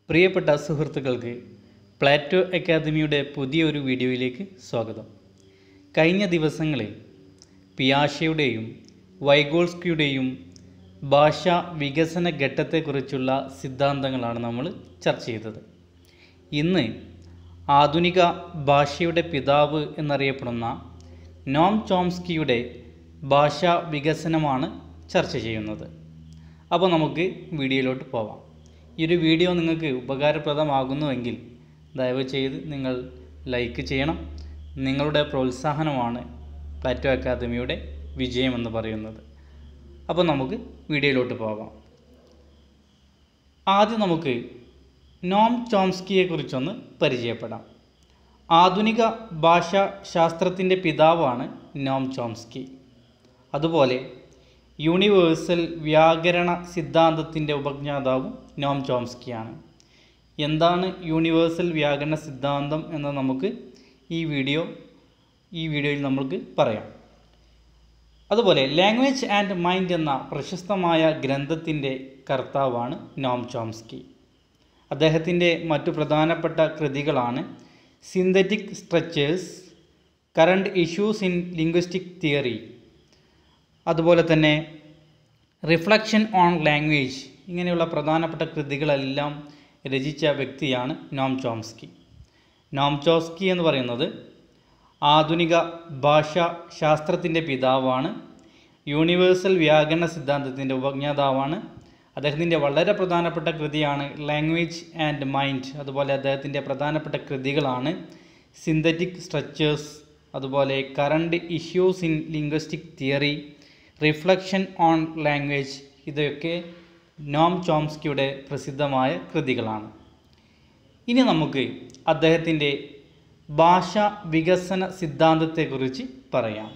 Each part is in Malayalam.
പ്രിയപ്പെട്ട സുഹൃത്തുക്കൾക്ക് പ്ലാറ്റോ അക്കാദമിയുടെ പുതിയൊരു വീഡിയോയിലേക്ക് സ്വാഗതം കഴിഞ്ഞ ദിവസങ്ങളിൽ പിയാഷയുടെയും വൈഗോൾസ്കിയുടെയും ഭാഷാ വികസന ഘട്ടത്തെക്കുറിച്ചുള്ള സിദ്ധാന്തങ്ങളാണ് നമ്മൾ ചർച്ച ചെയ്തത് ഇന്ന് ആധുനിക ഭാഷയുടെ പിതാവ് എന്നറിയപ്പെടുന്ന നോം ചോംസ്കിയുടെ ഭാഷാ വികസനമാണ് ചർച്ച ചെയ്യുന്നത് അപ്പോൾ നമുക്ക് വീഡിയോയിലോട്ട് പോവാം ഈ ഒരു വീഡിയോ നിങ്ങൾക്ക് ഉപകാരപ്രദമാകുന്നുവെങ്കിൽ ദയവ് ചെയ്ത് നിങ്ങൾ ലൈക്ക് ചെയ്യണം നിങ്ങളുടെ പ്രോത്സാഹനമാണ് പ്ലാറ്റോ അക്കാദമിയുടെ വിജയമെന്ന് പറയുന്നത് അപ്പോൾ നമുക്ക് വീഡിയോയിലോട്ട് പോകാം ആദ്യം നമുക്ക് നോം ചോംസ്കിയെക്കുറിച്ചൊന്ന് പരിചയപ്പെടാം ആധുനിക ഭാഷാ ശാസ്ത്രത്തിൻ്റെ പിതാവാണ് നോം ചോംസ്കി അതുപോലെ യൂണിവേഴ്സൽ വ്യാകരണ സിദ്ധാന്തത്തിൻ്റെ ഉപജ്ഞാതാവും നോം ചോംസ്കിയാണ് എന്താണ് യൂണിവേഴ്സൽ വ്യാകരണ സിദ്ധാന്തം എന്ന് നമുക്ക് ഈ വീഡിയോ ഈ വീഡിയോയിൽ നമുക്ക് പറയാം അതുപോലെ ലാംഗ്വേജ് ആൻഡ് മൈൻഡ് എന്ന പ്രശസ്തമായ ഗ്രന്ഥത്തിൻ്റെ കർത്താവാണ് നോം ചോംസ്കി അദ്ദേഹത്തിൻ്റെ മറ്റു പ്രധാനപ്പെട്ട കൃതികളാണ് syntactic structures current issues in linguistic theory അതുപോലെ തന്നെ റിഫ്ലക്ഷൻ ഓൺ ലാംഗ്വേജ് ഇങ്ങനെയുള്ള പ്രധാനപ്പെട്ട കൃതികളെല്ലാം രചിച്ച വ്യക്തിയാണ് നോം ചോംസ്കി നോം ചോംസ്കി എന്ന് പറയുന്നത് ആധുനിക ഭാഷാ ശാസ്ത്രത്തിൻ്റെ പിതാവാണ് യൂണിവേഴ്സൽ വ്യാകരണ സിദ്ധാന്തത്തിൻ്റെ ഉപജ്ഞാതാവാണ് അദ്ദേഹത്തിൻ്റെ വളരെ പ്രധാനപ്പെട്ട കൃതിയാണ് ലാംഗ്വേജ് ആൻഡ് മൈൻഡ് അതുപോലെ അദ്ദേഹത്തിൻ്റെ പ്രധാനപ്പെട്ട കൃതികളാണ് സിന്തറ്റിക് സ്ട്രക്ചേഴ്സ് അതുപോലെ current issues in linguistic theory reflection on language ഇതൊക്കെ നോം ചോംസ്കിയുടെ പ്രസിദ്ധമായ കൃതികളാണ് ഇനി നമുക്ക് അദ്ദേഹത്തിൻ്റെ ഭാഷാ വികസന സിദ്ധാന്തത്തെക്കുറിച്ച് പറയാം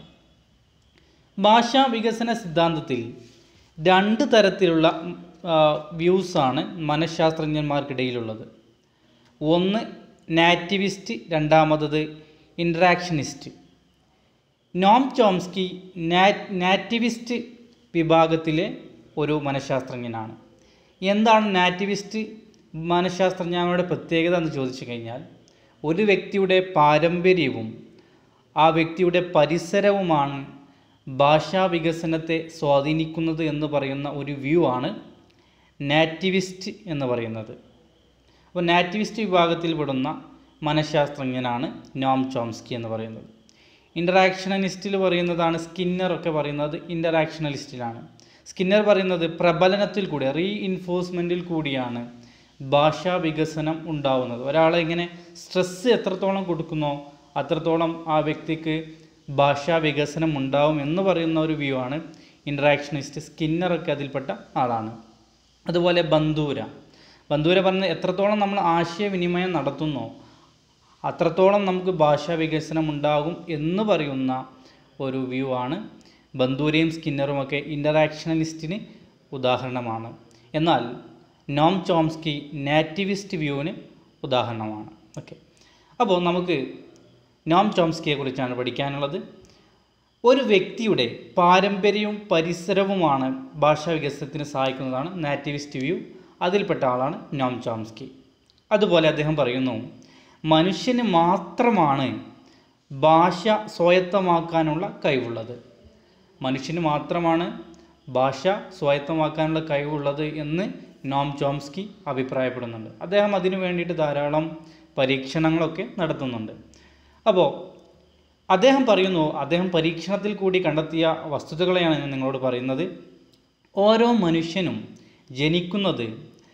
ഭാഷാ വികസന സിദ്ധാന്തത്തിൽ രണ്ട് തരത്തിലുള്ള വ്യൂസാണ് മനഃശാസ്ത്രജ്ഞന്മാർക്കിടയിലുള്ളത് ഒന്ന് നാറ്റിവിസ്റ്റ് രണ്ടാമത്തത് ഇൻട്രാക്ഷനിസ്റ്റ് നോം ചോംസ്കി നാറ്റിവിസ്റ്റ് വിഭാഗത്തിലെ ഒരു മനഃശാസ്ത്രജ്ഞനാണ് എന്താണ് നാറ്റിവിസ്റ്റ് മനഃശാസ്ത്രജ്ഞരുടെ പ്രത്യേകത എന്ന് ചോദിച്ചു കഴിഞ്ഞാൽ ഒരു വ്യക്തിയുടെ പാരമ്പര്യവും ആ വ്യക്തിയുടെ പരിസരവുമാണ് ഭാഷാ വികസനത്തെ സ്വാധീനിക്കുന്നത് എന്ന് പറയുന്ന ഒരു വ്യൂ ആണ് നാറ്റിവിസ്റ്റ് എന്ന് പറയുന്നത് അപ്പോൾ നാറ്റിവിസ്റ്റ് വിഭാഗത്തിൽ പെടുന്ന മനഃശാസ്ത്രജ്ഞനാണ് നോം ചോംസ്കി എന്ന് പറയുന്നത് ഇൻ്ററാക്ഷണലിസ്റ്റിൽ പറയുന്നതാണ് സ്കിന്നറൊക്കെ പറയുന്നത് ഇൻ്ററാക്ഷണലിസ്റ്റിലാണ് സ്കിന്നർ പറയുന്നത് പ്രബലനത്തിൽ കൂടി റീ ഇൻഫോഴ്സ്മെൻറ്റിൽ കൂടിയാണ് ഭാഷാ വികസനം ഉണ്ടാവുന്നത് ഒരാളെ ഇങ്ങനെ സ്ട്രെസ്സ് എത്രത്തോളം കൊടുക്കുന്നോ അത്രത്തോളം ആ വ്യക്തിക്ക് ഭാഷാ വികസനം ഉണ്ടാവും എന്ന് പറയുന്ന ഒരു വ്യൂ ആണ് ഇൻട്രാക്ഷനിസ്റ്റ് സ്കിന്നറൊക്കെ അതിൽപ്പെട്ട ആളാണ് അതുപോലെ ബന്ധൂര ബന്ധൂര പറഞ്ഞ എത്രത്തോളം നമ്മൾ ആശയവിനിമയം നടത്തുന്നോ അത്രത്തോളം നമുക്ക് ഭാഷാ വികസനം ഉണ്ടാകും എന്ന് പറയുന്ന ഒരു വ്യൂ ആണ് ബന്ധൂരയും സ്കിന്നറുമൊക്കെ ഇൻ്ററാക്ഷണലിസ്റ്റിന് ഉദാഹരണമാണ് എന്നാൽ നോം ചോംസ്കി നാറ്റിവിസ്റ്റ് വ്യൂവിന് ഉദാഹരണമാണ് ഓക്കെ അപ്പോൾ നമുക്ക് നോം ചോംസ്കിയെ കുറിച്ചാണ് പഠിക്കാനുള്ളത് ഒരു വ്യക്തിയുടെ പാരമ്പര്യവും പരിസരവുമാണ് ഭാഷാ വികസനത്തിന് സഹായിക്കുന്നതാണ് നാറ്റിവിസ്റ്റ് വ്യൂ അതിൽപ്പെട്ട ആളാണ് നോം ചോംസ്കി അതുപോലെ അദ്ദേഹം പറയുന്നു മനുഷ്യന് മാത്രമാണ് ഭാഷ സ്വായത്തമാക്കാനുള്ള കഴിവുള്ളത് മനുഷ്യന് മാത്രമാണ് ഭാഷ സ്വായത്തമാക്കാനുള്ള കഴിവുള്ളത് എന്ന് നോം ചോംസ്കി അഭിപ്രായപ്പെടുന്നുണ്ട് അദ്ദേഹം അതിനു വേണ്ടിയിട്ട് ധാരാളം പരീക്ഷണങ്ങളൊക്കെ നടത്തുന്നുണ്ട് അപ്പോൾ അദ്ദേഹം പറയുന്നു അദ്ദേഹം പരീക്ഷണത്തിൽ കൂടി കണ്ടെത്തിയ വസ്തുതകളെയാണ് ഞാൻ നിങ്ങളോട് പറയുന്നത് ഓരോ മനുഷ്യനും ജനിക്കുന്നത്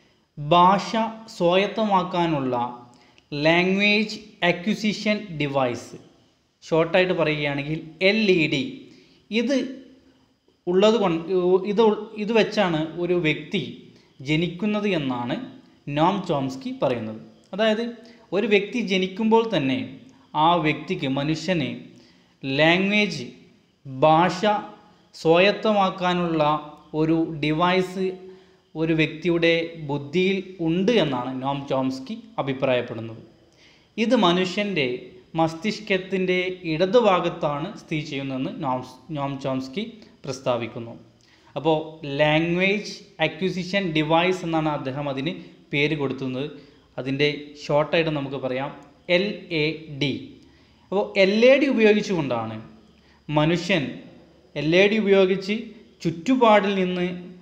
ഭാഷ സ്വായത്തമാക്കാനുള്ള ലാംഗ്വേജ് അക്വിസിഷൻ ഡിവൈസ് ഷോർട്ടായിട്ട് പറയുകയാണെങ്കിൽ എൽ ഇ ഡി ഇത് ഉള്ളത് കൊണ്ട് ഇത് ഇത് വെച്ചാണ് ഒരു വ്യക്തി ജനിക്കുന്നത് എന്നാണ് നോം ചോംസ്കി പറയുന്നത് അതായത് ഒരു വ്യക്തി ജനിക്കുമ്പോൾ തന്നെ ആ വ്യക്തിക്ക് മനുഷ്യന് ലാംഗ്വേജ് ഭാഷ സ്വായത്തമാക്കാനുള്ള ഒരു ഡിവൈസ് ഒരു വ്യക്തിയുടെ ബുദ്ധിയിൽ ഉണ്ട് എന്നാണ് നോം ചോംസ്കി അഭിപ്രായപ്പെടുന്നത് ഇത് മനുഷ്യൻ്റെ മസ്തിഷ്കത്തിൻ്റെ ഇടതുഭാഗത്താണ് സ്ഥിതി ചെയ്യുന്നതെന്ന് നോം നോം ചോംസ്കി പ്രസ്താവിക്കുന്നു അപ്പോൾ ലാംഗ്വേജ് അക്വിസിഷൻ ഡിവൈസ് എന്നാണ് അദ്ദേഹം അതിന് പേര് കൊടുത്തുന്നത് അതിൻ്റെ ഷോർട്ടായിട്ട് നമുക്ക് പറയാം എൽ എ ഡി അപ്പോൾ എൽ എ ഡി ഉപയോഗിച്ചുകൊണ്ടാണ് മനുഷ്യൻ എൽ എ ഡി ഉപയോഗിച്ച് ചുറ്റുപാടിൽ നിന്ന്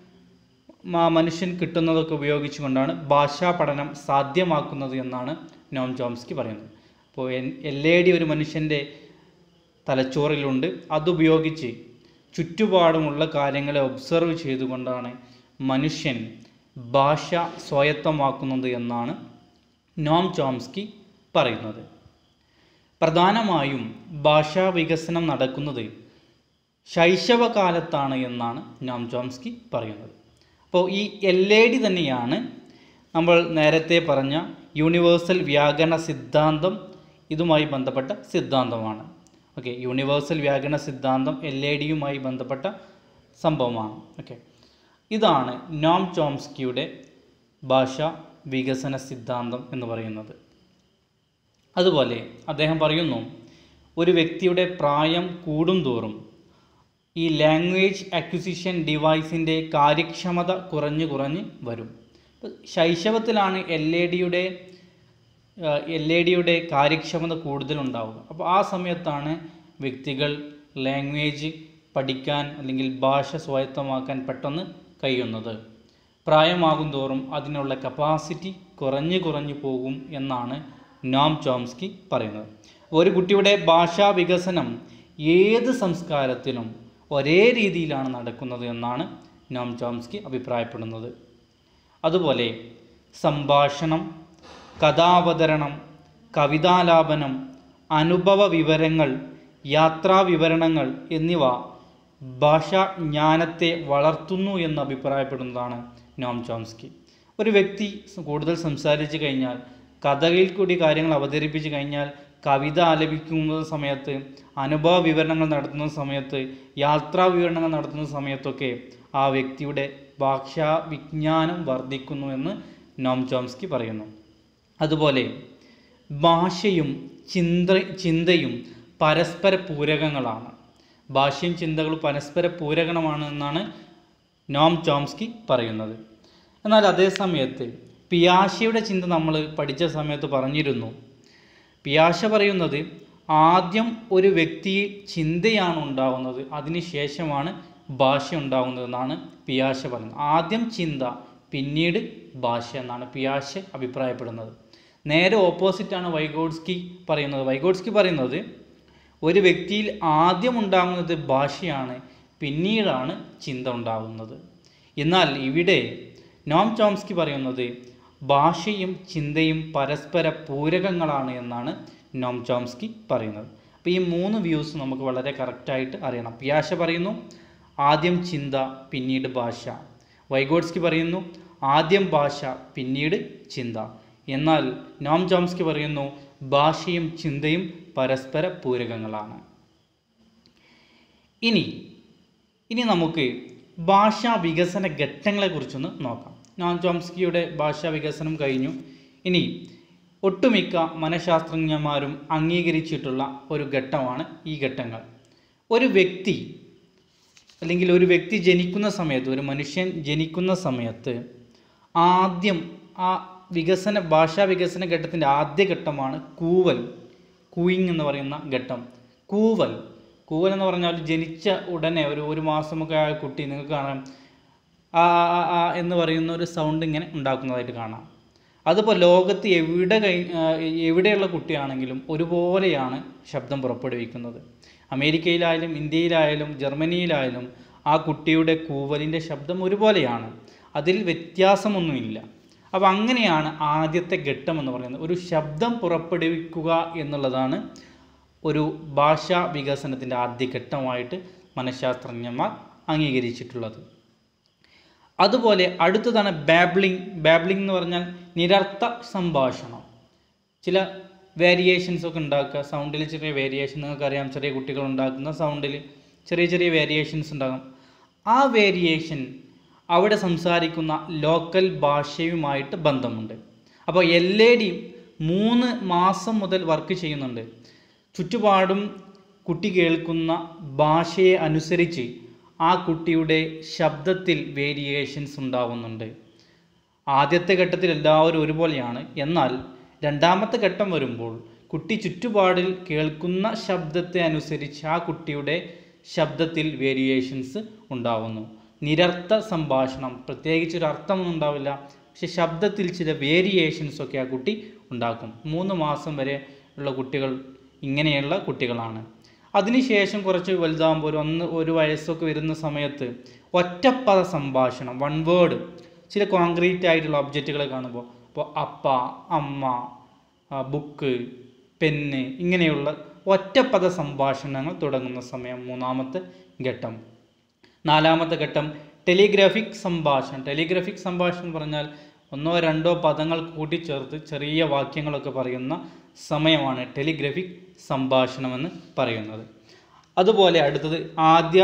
മ- മനുഷ്യൻ കിട്ടുന്നതൊക്കെ ഉപയോഗിച്ചുകൊണ്ടാണ് ഭാഷാ പഠനം സാധ്യമാക്കുന്നത് എന്നാണ് നോം ചോംസ്കി പറയുന്നത് അപ്പോൾ എൽ എ ഡി ഒരു മനുഷ്യൻ്റെ തലച്ചോറിലുണ്ട് അതുപയോഗിച്ച് ചുറ്റുപാടുമുള്ള കാര്യങ്ങളെ ഒബ്സർവ് ചെയ്തുകൊണ്ടാണ് മനുഷ്യൻ ഭാഷ സ്വായത്തമാക്കുന്നത് എന്നാണ് നോം ചോംസ്കി പറയുന്നത് പ്രധാനമായും ഭാഷാ വികസനം നടക്കുന്നത് ശൈശവകാലത്താണ് എന്നാണ് നോം ചോംസ്കി പറയുന്നത് അപ്പോൾ ഈ എൽ എ ഡി തന്നെയാണ് നമ്മൾ നേരത്തെ പറഞ്ഞ യൂണിവേഴ്സൽ വ്യാകരണ സിദ്ധാന്തം ഇതുമായി ബന്ധപ്പെട്ട സിദ്ധാന്തമാണ് ഓക്കെ യൂണിവേഴ്സൽ വ്യാകരണ സിദ്ധാന്തം എൽ എ ഡിയുമായി ബന്ധപ്പെട്ട സംഭവമാണ് ഓക്കെ ഇതാണ് നോം ചോംസ്കിയുടെ ഭാഷാ വികസന സിദ്ധാന്തം എന്ന് പറയുന്നത് അതുപോലെ അദ്ദേഹം പറയുന്നു ഒരു വ്യക്തിയുടെ പ്രായം കൂടുന്തോറും ഈ ലാംഗ്വേജ് അക്വിസിഷൻ ഡിവൈസിൻ്റെ കാര്യക്ഷമത കുറഞ്ഞു കുറഞ്ഞ് വരും ഇപ്പൊ ശൈശവത്തിലാണ് എൽ എ ഡിയുടെ എൽ എ ഡിയുടെ കാര്യക്ഷമത കൂടുതലുണ്ടാവുക അപ്പോൾ ആ സമയത്താണ് വ്യക്തികൾ ലാംഗ്വേജ് പഠിക്കാൻ അല്ലെങ്കിൽ ഭാഷ സ്വായത്തമാക്കാൻ പെട്ടെന്ന് കഴിയുന്നത് പ്രായമാകും തോറും അതിനുള്ള കപ്പാസിറ്റി കുറഞ്ഞു കുറഞ്ഞു പോകും എന്നാണ് നോം ചോംസ്കി പറയുന്നത് ഒരു കുട്ടിയുടെ ഭാഷാ വികസനം ഏത് സംസ്കാരത്തിലും ഒരേ രീതിയിലാണ് നടക്കുന്നത് എന്നാണ് നോം ചോംസ്കി അഭിപ്രായപ്പെടുന്നത് അതുപോലെ സംഭാഷണം കഥാവതരണം കവിതാലാപനം അനുഭവ വിവരങ്ങൾ യാത്രാ വിവരണങ്ങൾ എന്നിവ ഭാഷാ ജ്ഞാനത്തെ വളർത്തുന്നു എന്ന് അഭിപ്രായപ്പെടുന്നതാണ് നോം ചോംസ്കി ഒരു വ്യക്തി കൂടുതൽ സംസാരിച്ചു കഴിഞ്ഞാൽ കഥയിൽ കൂടി കാര്യങ്ങൾ അവതരിപ്പിച്ച് കഴിഞ്ഞാൽ കവിത ആലപിക്കുന്ന സമയത്ത് അനുഭവ വിവരണങ്ങൾ നടത്തുന്ന സമയത്ത് യാത്രാ വിവരണങ്ങൾ നടത്തുന്ന സമയത്തൊക്കെ ആ വ്യക്തിയുടെ ഭാഷാ വിജ്ഞാനം വർദ്ധിക്കുന്നു എന്ന് നോം ചോംസ്കി പറയുന്നു അതുപോലെ ഭാഷയും ചിന്ത ചിന്തയും പരസ്പര പൂരകങ്ങളാണ് ഭാഷയും ചിന്തകളും പരസ്പര പൂരകമാണ് എന്നാണ് നോം ചോംസ്കി പറയുന്നത് എന്നാൽ അതേ സമയത്ത് പിയാഷയുടെ ചിന്ത നമ്മൾ പഠിച്ച സമയത്ത് പറഞ്ഞിരുന്നു പിയാഷ പറയുന്നത് ആദ്യം ഒരു വ്യക്തിയിൽ ചിന്തയാണ് ഉണ്ടാകുന്നത് അതിനുശേഷമാണ് ഭാഷ ഉണ്ടാകുന്നതെന്നാണ് പിയാഷ പറയുന്നത് ആദ്യം ചിന്ത പിന്നീട് ഭാഷ എന്നാണ് പിയാഷ അഭിപ്രായപ്പെടുന്നത് നേരെ ഓപ്പോസിറ്റാണ് വൈഗോഡ്സ്കി പറയുന്നത് വൈഗോഡ്സ്കി പറയുന്നത് ഒരു വ്യക്തിയിൽ ആദ്യം ഉണ്ടാകുന്നത് ഭാഷയാണ് പിന്നീടാണ് ചിന്ത ഉണ്ടാകുന്നത് എന്നാൽ ഇവിടെ നോം ചോംസ്കി പറയുന്നത് ഭാഷയും ചിന്തയും പരസ്പര പൂരകങ്ങളാണ് എന്നാണ് നോം ചോംസ്കി പറയുന്നത് അപ്പോൾ ഈ മൂന്ന് വ്യൂസ് നമുക്ക് വളരെ കറക്റ്റായിട്ട് അറിയണം പിയാഷ പറയുന്നു ആദ്യം ചിന്ത പിന്നീട് ഭാഷ വൈഗോഡ്സ്കി പറയുന്നു ആദ്യം ഭാഷ പിന്നീട് ചിന്ത എന്നാൽ നോം ചോംസ്കി പറയുന്നു ഭാഷയും ചിന്തയും പരസ്പര പൂരകങ്ങളാണ് ഇനി ഇനി നമുക്ക് ഭാഷാ വികസന ഘട്ടങ്ങളെക്കുറിച്ചൊന്ന് നോക്കാം നോം ചോംസ്കിയുടെ ഭാഷാ വികസനം കഴിഞ്ഞു ഇനി ഒട്ടുമിക്ക മനഃശാസ്ത്രജ്ഞന്മാരും അംഗീകരിച്ചിട്ടുള്ള ഒരു ഘട്ടമാണ് ഈ ഘട്ടങ്ങൾ ഒരു വ്യക്തി അല്ലെങ്കിൽ ഒരു വ്യക്തി ജനിക്കുന്ന സമയത്ത് ഒരു മനുഷ്യൻ ജനിക്കുന്ന സമയത്ത് ആദ്യം ആ വികസന ഭാഷാ വികസന ഘട്ടത്തിൻ്റെ ആദ്യ ഘട്ടമാണ് കൂവൽ കൂയിങ് എന്ന് പറയുന്ന ഘട്ടം കൂവൽ കൂവൽ എന്ന് പറഞ്ഞാൽ ജനിച്ച ഉടനെ ഒരു ഒരു മാസമൊക്കെ ആയ കുട്ടി നിങ്ങൾക്ക് കാണാം ആ ആ, ആ എന്ന് പറയുന്ന ഒരു സൗണ്ട് ഇങ്ങനെ ഉണ്ടാക്കുന്നതായിട്ട് കാണാം അതിപ്പോൾ ലോകത്ത് എവിടെ കഴി ആ, എവിടെയുള്ള കുട്ടിയാണെങ്കിലും ഒരുപോലെയാണ് ശബ്ദം പുറപ്പെടുവിക്കുന്നത് അമേരിക്കയിലായാലും ഇന്ത്യയിലായാലും ജർമ്മനിയിലായാലും ആ കുട്ടിയുടെ കൂവലിൻ്റെ ശബ്ദം ഒരുപോലെയാണ് അതിൽ വ്യത്യാസമൊന്നുമില്ല അപ്പോൾ അങ്ങനെയാണ് ആദ്യത്തെ ഘട്ടം എന്ന് പറയുന്നത് ഒരു ശബ്ദം പുറപ്പെടുവിക്കുക എന്നുള്ളതാണ് ഒരു ഭാഷാ വികസനത്തിൻ്റെ ആദ്യ ഘട്ടമായിട്ട് മനഃശാസ്ത്രജ്ഞന്മാർ അംഗീകരിച്ചിട്ടുള്ളത് അതുപോലെ അടുത്തതാണ് ബാബ്ലിംഗ് ബാബ്ലിംഗ് എന്ന് പറഞ്ഞാൽ നിരർത്ഥ സംഭാഷണം ചില വേരിയേഷൻസ് ഒക്കെ ഉണ്ടാക്കുക സൗണ്ടിൽ ചെറിയ വേരിയേഷൻ നിങ്ങൾക്കറിയാം ചെറിയ കുട്ടികൾ ഉണ്ടാക്കുന്ന സൗണ്ടിൽ ചെറിയ ചെറിയ വേരിയേഷൻസ് ഉണ്ടാകും ആ വേരിയേഷൻ അവിടെ സംസാരിക്കുന്ന ലോക്കൽ ഭാഷയുമായിട്ട് ബന്ധമുണ്ട് അപ്പോൾ എൽ എ ഡി മൂന്ന് മാസം മുതൽ വർക്ക് ചെയ്യുന്നുണ്ട് ചുറ്റുപാടും കുട്ടി കേൾക്കുന്ന ഭാഷയെ അനുസരിച്ച് ആ കുട്ടിയുടെ ശബ്ദത്തിൽ വേരിയേഷൻസ് ഉണ്ടാവുന്നുണ്ട് ആദ്യത്തെ ഘട്ടത്തിൽ എല്ലാവരും ഒരുപോലെയാണ് എന്നാൽ രണ്ടാമത്തെ ഘട്ടം വരുമ്പോൾ കുട്ടി ചുറ്റുപാടിൽ കേൾക്കുന്ന ശബ്ദത്തെ അനുസരിച്ച് ആ കുട്ടിയുടെ ശബ്ദത്തിൽ വേരിയേഷൻസ് ഉണ്ടാവുന്നു നിരർത്ഥ സംഭാഷണം പ്രത്യേകിച്ച് ഒരു അർത്ഥമൊന്നും ഉണ്ടാവില്ല പക്ഷെ ശബ്ദത്തിൽ ചില വേരിയേഷൻസ് ഒക്കെ ആ കുട്ടി ഉണ്ടാക്കും മൂന്ന് മാസം വരെ ഉള്ള കുട്ടികൾ ഇങ്ങനെയുള്ള കുട്ടികളാണ് അതിനുശേഷം കുറച്ച് വലുതാകുമ്പോൾ ഒരു ഒന്ന് ഒരു വയസ്സൊക്കെ വരുന്ന സമയത്ത് ഒറ്റപ്പദ സംഭാഷണം വൺ വേർഡ് ചില കോൺക്രീറ്റ് ആയിട്ടുള്ള ഒബ്ജക്റ്റുകളെ കാണുമ്പോൾ ഇപ്പോൾ അപ്പ അമ്മ ആ, ബുക്ക് പെന്ന് ഇങ്ങനെയുള്ള ഒറ്റപ്പദ സംഭാഷണങ്ങൾ തുടങ്ങുന്ന സമയം മൂന്നാമത്തെ ഘട്ടം നാലാമത്തെ ഘട്ടം ടെലിഗ്രാഫിക് സംഭാഷണം ടെലിഗ്രാഫിക് സംഭാഷണം എന്ന് പറഞ്ഞാൽ ഒന്നോ രണ്ടോ പദങ്ങൾ കൂട്ടിച്ചേർത്ത് ചെറിയ വാക്യങ്ങളൊക്കെ പറയുന്ന സമയമാണ് ടെലിഗ്രാഫിക് സംഭാഷണമെന്ന് പറയുന്നത് അതുപോലെ അടുത്തത് ആദ്യ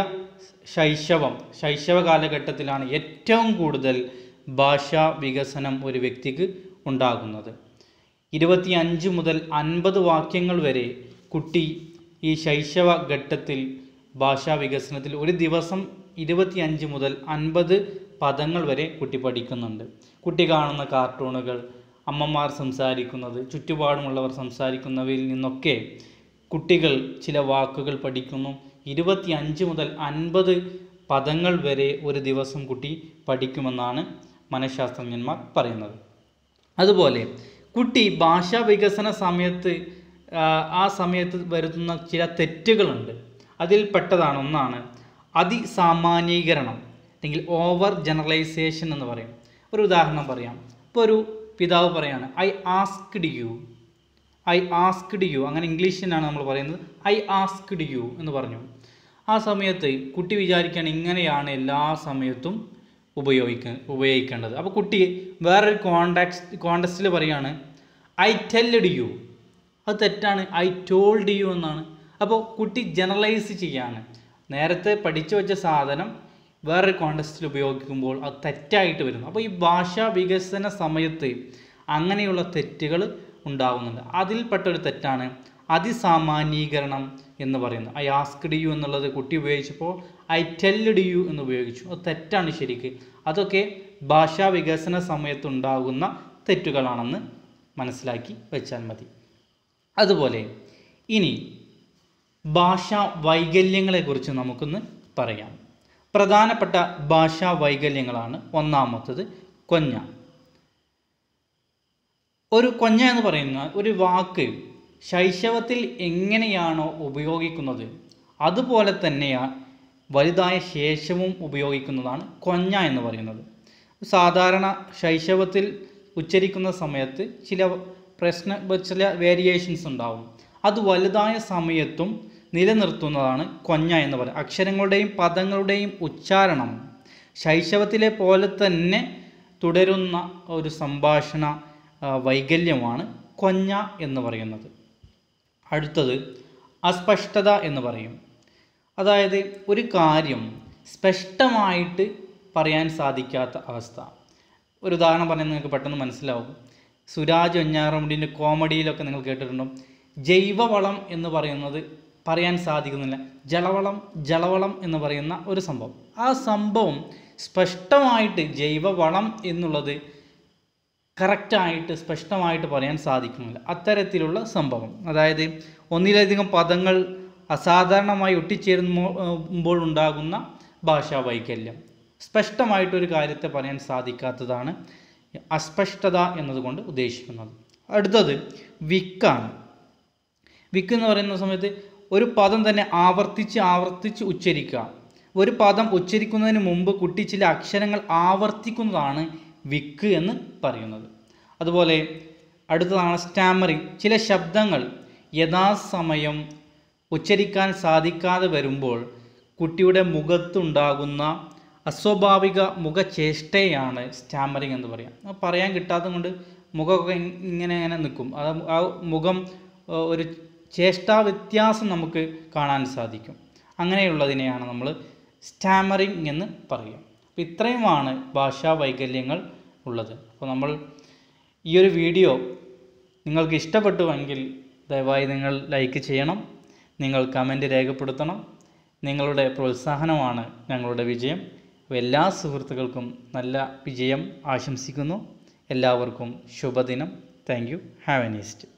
ശൈശവം ശൈശവ കാലഘട്ടത്തിലാണ് ഏറ്റവും കൂടുതൽ ഭാഷാ വികസനം ഒരു വ്യക്തിക്ക് ഉണ്ടാകുന്നത് ഇരുപത്തിയഞ്ച് മുതൽ അൻപത് വാക്യങ്ങൾ വരെ കുട്ടി ഈ ശൈശവ ഘട്ടത്തിൽ ഭാഷാ വികസനത്തിൽ ഒരു ദിവസം ഇരുപത്തിയഞ്ച് മുതൽ അൻപത് പദങ്ങൾ വരെ കുട്ടി പഠിക്കുന്നുണ്ട് കുട്ടി കാണുന്ന കാർട്ടൂണുകൾ അമ്മമാർ സംസാരിക്കുന്നത് ചുറ്റുപാടുമുള്ളവർ സംസാരിക്കുന്നവയിൽ നിന്നൊക്കെ കുട്ടികൾ ചില വാക്കുകൾ പഠിക്കുന്നു ഇരുപത്തിയഞ്ച് മുതൽ അൻപത് പദങ്ങൾ വരെ ഒരു ദിവസം കുട്ടി പഠിക്കുമെന്നാണ് മനഃശാസ്ത്രജ്ഞന്മാർ പറയുന്നത് അതുപോലെ കുട്ടി ഭാഷാ വികസന സമയത്ത് ആ, ആ സമയത്ത് വരുത്തുന്ന ചില തെറ്റുകളുണ്ട് അതിൽപ്പെട്ടതാണ് ഒന്നാണ് അതിസാമാന്യീകരണം അല്ലെങ്കിൽ ഓവർ ജനറലൈസേഷൻ എന്ന് പറയും ഒരു ഉദാഹരണം പറയാം ഇപ്പോൾ ഒരു പിതാവ് പറയാണ് I asked you I asked you അങ്ങനെ ഇംഗ്ലീഷിലാണ് നമ്മൾ പറയുന്നത് ഐ ആസ്ക്ഡ് യു എന്ന് പറഞ്ഞു ആ സമയത്ത് കുട്ടി വിചാരിക്കുകയാണ് ഇങ്ങനെയാണ് എല്ലാ സമയത്തും ഉപയോഗിക്ക ഉപയോഗിക്കേണ്ടത് അപ്പോൾ കുട്ടി വേറൊരു കോണ്ടാക്സ് കോണ്ടസ്റ്റിൽ പറയാണ് ഐ ടെല്ലഡ് യു അത് തെറ്റാണ് ഐ ടോൾഡ് യു എന്നാണ് അപ്പോൾ കുട്ടി ജനറലൈസ് ചെയ്യാണ് നേരത്തെ പഠിച്ചു വെച്ച സാധനം വേറൊരു കോണ്ടസ്റ്റിൽ ഉപയോഗിക്കുമ്പോൾ അത് തെറ്റായിട്ട് വരുന്നു അപ്പോൾ ഈ ഭാഷാ വികസന സമയത്ത് അങ്ങനെയുള്ള തെറ്റുകൾ ഉണ്ടാകുന്നുണ്ട് അതിൽപ്പെട്ട ഒരു തെറ്റാണ് അതിസാമാന്യീകരണം എന്ന് പറയുന്നത് ഐ ആസ്ക്ഡ് യു എന്നുള്ളത് കുട്ടി ഉപയോഗിച്ചപ്പോൾ ഐ ടെല്ലഡ് യു എന്ന് ഉപയോഗിച്ചു അത് തെറ്റാണ് ശരിക്ക് അതൊക്കെ ഭാഷാ വികസന സമയത്തുണ്ടാകുന്ന തെറ്റുകളാണെന്ന് മനസ്സിലാക്കി വെച്ചാൽ മതി അതുപോലെ ഇനി ഭാഷാ വൈകല്യങ്ങളെക്കുറിച്ച് നമുക്കൊന്ന് പറയാം പ്രധാനപ്പെട്ട ഭാഷാ വൈകല്യങ്ങളാണ് ഒന്നാമത്തത് കൊഞ്ഞ ഒരു കൊഞ്ഞ എന്ന് പറയുന്ന ഒരു വാക്ക് ശൈശവത്തിൽ എങ്ങനെയാണോ ഉപയോഗിക്കുന്നത് അതുപോലെ തന്നെയാ വലുതായ ശേഷവും ഉപയോഗിക്കുന്നതാണ് കൊഞ്ഞ എന്ന് പറയുന്നത് സാധാരണ ശൈശവത്തിൽ ഉച്ചരിക്കുന്ന സമയത്ത് ചില പ്രശ്ന ചില വേരിയേഷൻസ് ഉണ്ടാവും അത് വലുതായ സമയത്തും നിലനിർത്തുന്നതാണ് കൊഞ്ഞ എന്ന് പറയുന്നത് അക്ഷരങ്ങളുടെയും പദങ്ങളുടെയും ഉച്ചാരണം ശൈശവത്തിലെ പോലെ തന്നെ തുടരുന്ന ഒരു സംഭാഷണ ആ, വൈകല്യമാണ് കൊഞ്ഞ എന്ന് പറയുന്നത് അടുത്തത് അസ്പഷ്ടത എന്ന് പറയും അതായത് ഒരു കാര്യം സ്പഷ്ടമായിട്ട് പറയാൻ സാധിക്കാത്ത അവസ്ഥ ഒരു ഉദാഹരണം പറഞ്ഞാൽ നിങ്ങൾക്ക് പെട്ടെന്ന് മനസ്സിലാവും സുരാജ് വെഞ്ഞാറമുടിൻ്റെ കോമഡിയിലൊക്കെ നിങ്ങൾ കേട്ടിട്ടുണ്ടോ ജൈവവളം എന്ന് പറയുന്നത് പറയാൻ സാധിക്കുന്നില്ല ജലവളം ജലവളം എന്ന് പറയുന്ന ഒരു സംഭവം ആ സംഭവം സ്പഷ്ടമായിട്ട് ജൈവവളം എന്നുള്ളത് കറക്റ്റായിട്ട് സ്പഷ്ടമായിട്ട് പറയാൻ സാധിക്കുന്നില്ല അത്തരത്തിലുള്ള സംഭവം അതായത് ഒന്നിലധികം പദങ്ങൾ അസാധാരണമായി ഒട്ടിച്ചേരുമ്പോൾ ഉണ്ടാകുന്ന ഭാഷാ വൈകല്യം സ്പഷ്ടമായിട്ടൊരു കാര്യത്തെ പറയാൻ സാധിക്കാത്തതാണ് അസ്പഷ്ടത എന്നതുകൊണ്ട് ഉദ്ദേശിക്കുന്നത് അടുത്തത് വിക്കാണ് വിക്ക് എന്ന് പറയുന്ന സമയത്ത് ഒരു പദം തന്നെ ആവർത്തിച്ച് ആവർത്തിച്ച് ഉച്ചരിക്കുക ഒരു പദം ഉച്ചരിക്കുന്നതിന് മുമ്പ് കുട്ടി ചില അക്ഷരങ്ങൾ ആവർത്തിക്കുന്നതാണ് വിക്ക് എന്ന് പറയുന്നത് അതുപോലെ അടുത്തതാണ് സ്റ്റാമറിങ് ചില ശബ്ദങ്ങൾ യഥാസമയം ഉച്ചരിക്കാൻ സാധിക്കാതെ വരുമ്പോൾ കുട്ടിയുടെ മുഖത്തുണ്ടാകുന്ന അസ്വാഭാവിക മുഖചേഷ്ടയാണ് സ്റ്റാമറിങ് എന്ന് പറയാം അത് പറയാൻ കിട്ടാത്തത് കൊണ്ട് മുഖമൊക്കെ ഇ- ഇങ്ങനെ ഇങ്ങനെ നിൽക്കും അത് ആ മുഖം ആ, ഒരു ചേഷ്ടാ വ്യത്യാസം നമുക്ക് കാണാൻ സാധിക്കും അങ്ങനെയുള്ളതിനെയാണ് നമ്മൾ സ്റ്റാമറിങ് എന്ന് പറയുക അപ്പോൾ ഇത്രയുമാണ് ഭാഷാ വൈകല്യങ്ങൾ ഉള്ളത് അപ്പോൾ നമ്മൾ ഈ ഒരു വീഡിയോ നിങ്ങൾക്ക് ഇഷ്ടപ്പെട്ടുവെങ്കിൽ ദയവായി നിങ്ങൾ ലൈക്ക് ചെയ്യണം നിങ്ങൾ കമൻറ്റ് രേഖപ്പെടുത്തണം നിങ്ങളുടെ പ്രോത്സാഹനമാണ് ഞങ്ങളുടെ വിജയം അപ്പോൾ എല്ലാ സുഹൃത്തുക്കൾക്കും നല്ല വിജയം ആശംസിക്കുന്നു എല്ലാവർക്കും ശുഭദിനം thank you have a nest